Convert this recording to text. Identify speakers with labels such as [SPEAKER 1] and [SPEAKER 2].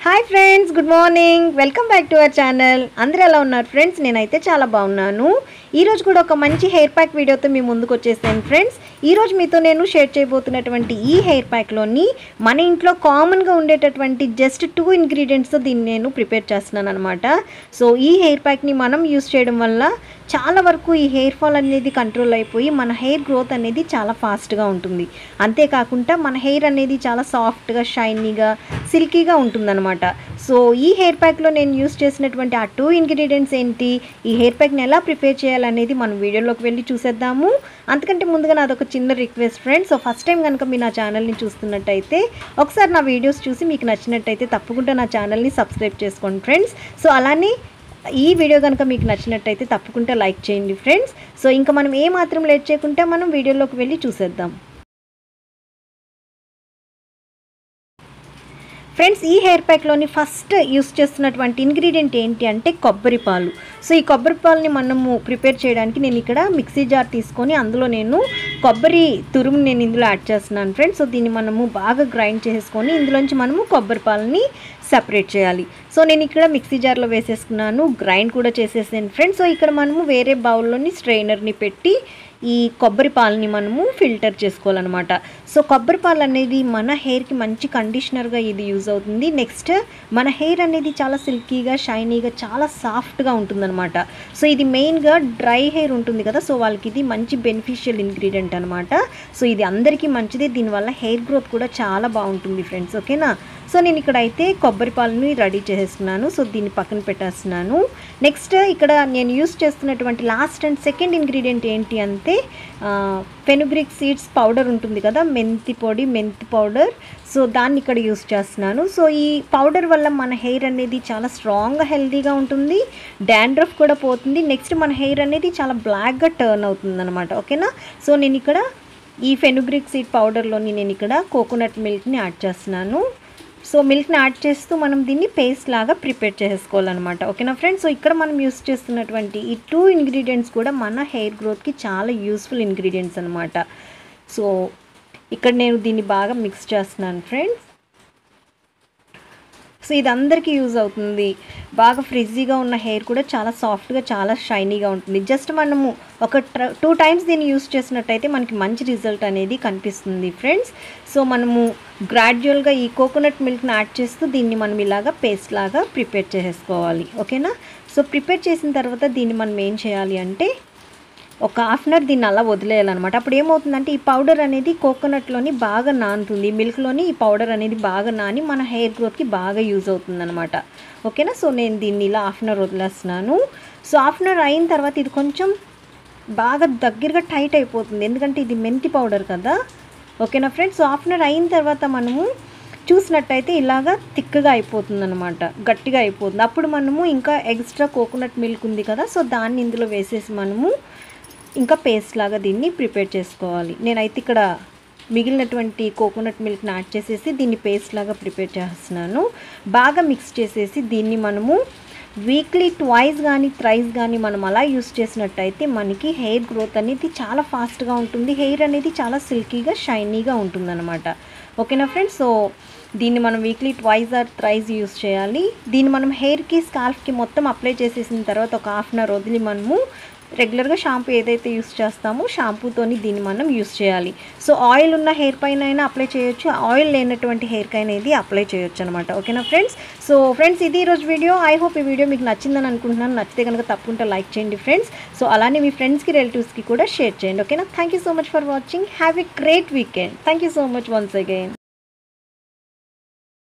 [SPEAKER 1] hi friends good morning welcome back to our channel అందరూ ఎలా ఉన్నారు ఫ్రెండ్స్ నేనైతే చాలా బాగున్నాను ఈరోజు కూడా ఒక మంచి హెయిర్ ప్యాక్ వీడియోతో మీ ముందుకు వచ్చేసాను ఫ్రెండ్స్ ఈరోజు మీతో నేను షేర్ చేయబోతున్నటువంటి ఈ హెయిర్ ప్యాక్లోని మన ఇంట్లో కామన్గా ఉండేటటువంటి జస్ట్ టూ ఇంగ్రీడియంట్స్తో దీన్ని నేను ప్రిపేర్ చేస్తున్నాను అనమాట సో ఈ హెయిర్ ప్యాక్ని మనం యూస్ చేయడం వల్ల చాలా వరకు ఈ హెయిర్ ఫాల్ అనేది కంట్రోల్ అయిపోయి మన హెయిర్ గ్రోత్ అనేది చాలా ఫాస్ట్గా ఉంటుంది అంతేకాకుండా మన హెయిర్ అనేది చాలా సాఫ్ట్గా షైనీగా సిల్కీగా ఉంటుందన్నమాట సో ఈ హెయిర్ ప్యాక్లో నేను యూస్ చేసినటువంటి ఆ టూ ఇంగ్రీడియంట్స్ ఏంటి ఈ హెయిర్ ప్యాక్ని ఎలా ప్రిపేర్ చేయాలనేది మనం వీడియోలోకి వెళ్ళి చూసేద్దాము అంతకంటే ముందుగా నాదొక చిన్న request friends so first time కనుక మీరు నా ఛానల్ని చూస్తున్నట్టయితే ఒకసారి నా వీడియోస్ చూసి మీకు నచ్చినట్టయితే తప్పకుండా నా ఛానల్ని సబ్స్క్రైబ్ చేసుకోండి ఫ్రెండ్స్ సో అలానే ఈ వీడియో కనుక మీకు నచ్చినట్టయితే తప్పకుండా లైక్ చేయండి ఫ్రెండ్స్ సో ఇంకా మనం ఏ మాత్రం లేట్ చేయకుండా మనం వీడియోలోకి వెళ్ళి చూసేద్దాం ఫ్రెండ్స్ ఈ హెయిర్ ప్యాక్లోని ఫస్ట్ యూస్ చేస్తున్నటువంటి ఇంగ్రీడియంట్ ఏంటి అంటే కొబ్బరి పాలు సో ఈ కొబ్బరి పాలని మనము ప్రిపేర్ చేయడానికి నేను ఇక్కడ మిక్సీ జార్ తీసుకొని అందులో నేను కొబ్బరి తురుము నేను ఇందులో యాడ్ చేస్తున్నాను ఫ్రెండ్స్ సో దీన్ని మనము బాగా గ్రైండ్ చేసుకొని ఇందులోంచి మనము కొబ్బరి పాలని సపరేట్ చేయాలి సో నేను ఇక్కడ మిక్సీ జార్లో వేసేసుకున్నాను గ్రైండ్ కూడా చేసేసాను ఫ్రెండ్స్ సో ఇక్కడ మనము వేరే బౌల్లోని స్ట్రైనర్ని పెట్టి ఈ కొబ్బరి పాలని మనము ఫిల్టర్ చేసుకోవాలన్నమాట సో కొబ్బరి పాలు అనేది మన హెయిర్కి మంచి కండిషనర్గా ఇది యూజ్ అవుతుంది నెక్స్ట్ మన హెయిర్ అనేది చాలా సిల్కీగా షైనీగా చాలా సాఫ్ట్గా ఉంటుందన్నమాట సో ఇది మెయిన్గా డ్రై హెయిర్ ఉంటుంది కదా సో వాళ్ళకి ఇది మంచి బెనిఫిషియల్ ఇంగ్రీడియంట్ అనమాట సో ఇది అందరికీ మంచిది దీనివల్ల హెయిర్ గ్రోత్ కూడా చాలా బాగుంటుంది ఫ్రెండ్స్ ఓకేనా సో నేను ఇక్కడ అయితే కొబ్బరి పాలని రెడీ చేసేస్తున్నాను సో దీన్ని పక్కన పెట్టేస్తున్నాను నెక్స్ట్ ఇక్కడ నేను యూస్ చేస్తున్నటువంటి లాస్ట్ అండ్ సెకండ్ ఇంగ్రీడియంట్ ఏంటి అంటే ఫెనుగ్రిక్ సీడ్స్ పౌడర్ ఉంటుంది కదా మెంతి పొడి మెంతి పౌడర్ సో దాన్ని ఇక్కడ యూస్ చేస్తున్నాను సో ఈ పౌడర్ వల్ల మన హెయిర్ అనేది చాలా స్ట్రాంగ్గా హెల్తీగా ఉంటుంది డాండ్రఫ్ కూడా పోతుంది నెక్స్ట్ మన హెయిర్ అనేది చాలా బ్లాక్గా టర్న్ అవుతుంది అనమాట ఓకేనా సో నేను ఇక్కడ ఈ ఫెనుగ్రిక్ సీడ్ పౌడర్లోని నేను ఇక్కడ కోకోనట్ మిల్క్ని యాడ్ చేస్తున్నాను సో మిల్క్ని యాడ్ చేస్తూ మనం దీన్ని పేస్ట్ లాగా ప్రిపేర్ చేసుకోవాలన్నమాట ఓకేనా ఫ్రెండ్స్ సో ఇక్కడ మనం యూస్ చేస్తున్నటువంటి ఈ టూ ఇంగ్రీడియంట్స్ కూడా మన హెయిర్ గ్రోత్కి చాలా యూస్ఫుల్ ఇంగ్రీడియంట్స్ అనమాట సో ఇక్కడ నేను దీన్ని బాగా మిక్స్ చేస్తున్నాను ఫ్రెండ్స్ సో ఇది అందరికీ యూజ్ అవుతుంది బాగా ఫ్రిజ్జీగా ఉన్న హెయిర్ కూడా చాలా సాఫ్ట్గా చాలా షైనీగా ఉంటుంది జస్ట్ మనము ఒక టూ టైమ్స్ దీన్ని యూస్ చేసినట్టయితే మనకి మంచి రిజల్ట్ అనేది కనిపిస్తుంది ఫ్రెండ్స్ సో మనము గ్రాడ్యువల్గా ఈ కోకోనట్ మిల్క్ని యాడ్ చేస్తూ దీన్ని మనం ఇలాగా పేస్ట్ లాగా ప్రిపేర్ చేసుకోవాలి ఓకేనా సో ప్రిపేర్ చేసిన తర్వాత దీన్ని మనం ఏం చేయాలి అంటే ఒక హాఫ్ అన్ అవర్ దీన్ని అలా వదిలేయాలన్నమాట అప్పుడు ఏమవుతుందంటే ఈ పౌడర్ అనేది కోకోనట్లోని బాగా నానుతుంది మిల్క్లోని ఈ పౌడర్ అనేది బాగా నాని మన హెయిర్ గ్రోత్కి బాగా యూజ్ అవుతుంది అనమాట ఓకేనా సో నేను దీన్ని ఇలా హాఫ్ అన్ అవర్ వదిలేస్తున్నాను సో హాఫ్ అన్ అవర్ అయిన తర్వాత ఇది కొంచెం బాగా దగ్గరగా టైట్ అయిపోతుంది ఎందుకంటే ఇది మెంతి పౌడర్ కదా ఓకేనా friends so half an hour అయిన తర్వాత మనము చూసినట్టయితే ఇలాగా థిక్గా అయిపోతుంది అనమాట గట్టిగా అయిపోతుంది అప్పుడు మనము ఇంకా ఎక్స్ట్రా కోకోనట్ మిల్క్ ఉంది కదా సో దాన్ని ఇందులో వేసేసి మనము ఇంకా పేస్ట్ లాగా దీన్ని ప్రిపేర్ చేసుకోవాలి నేనైతే ఇక్కడ మిగిలినటువంటి కోకోనట్ మిల్క్ని యాడ్ చేసేసి దీన్ని పేస్ట్ లాగా ప్రిపేర్ చేస్తున్నాను బాగా మిక్స్ చేసేసి దీన్ని మనము వీక్లీ ట్వైస్ కానీ థ్రైస్ కానీ మనం అలా యూస్ చేసినట్టయితే మనకి హెయిర్ గ్రోత్ అనేది చాలా ఫాస్ట్గా ఉంటుంది హెయిర్ అనేది చాలా సిల్కీగా షైనీగా ఉంటుందన్నమాట ఓకేనా ఫ్రెండ్స్ సో దీన్ని మనం weekly twice or thrice use చేయాలి దీన్ని మనం హెయిర్కి స్కాల్ఫ్కి మొత్తం అప్లై చేసేసిన తర్వాత ఒక హాఫ్ అన్ అవర్ వదిలి మనము రెగ్యులర్గా షాంపూ ఏదైతే యూస్ చేస్తామో షాంపూతోని దీన్ని మనం యూస్ చేయాలి సో ఆయిల్ ఉన్న హెయిర్ పైన అయినా అప్లై చేయొచ్చు ఆయిల్ లేనటువంటి హెయిర్కి అనేది అప్లై చేయొచ్చు అనమాట ఓకేనా ఫ్రెండ్స్ సో ఫ్రెండ్స్ ఇది ఈరోజు వీడియో ఐ హోప్ ఈ వీడియో మీకు నచ్చిందని అనుకుంటున్నాను నచ్చితే కనుక తప్పకుండా లైక్ చేయండి ఫ్రెండ్స్ సో అలానే మీ ఫ్రెండ్స్కి రిలేటివ్స్కి కూడా షేర్ చేయండి ఓకేనా thank you so much for watching have a great weekend thank you so much once again